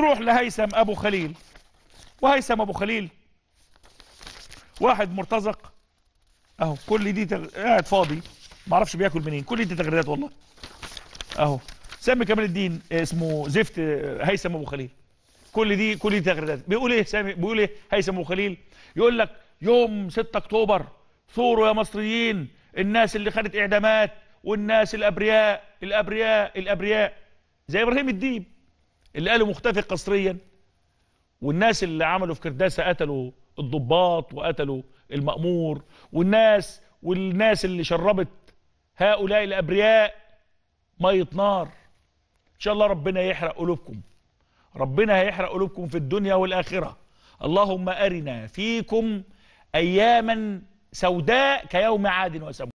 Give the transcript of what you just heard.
نروح لهيثم ابو خليل وهيثم ابو خليل واحد مرتزق اهو كل دي تغ... قاعد فاضي ما اعرفش بياكل منين كل دي تغريدات والله اهو سامي كمال الدين اسمه زفت هيثم ابو خليل كل دي كل دي تغريدات بيقول ايه سامي بيقول ايه هيثم ابو خليل يقول لك يوم 6 اكتوبر ثوروا يا مصريين الناس اللي خدت اعدامات والناس الابرياء الابرياء الابرياء زي ابراهيم الديب اللي قالوا مختفي قسريا والناس اللي عملوا في كرداسه قتلوا الضباط وقتلوا المأمور والناس والناس اللي شربت هؤلاء الابرياء ميه نار ان شاء الله ربنا يحرق قلوبكم ربنا هيحرق قلوبكم في الدنيا والاخره اللهم ارنا فيكم اياما سوداء كيوم عاد وثمود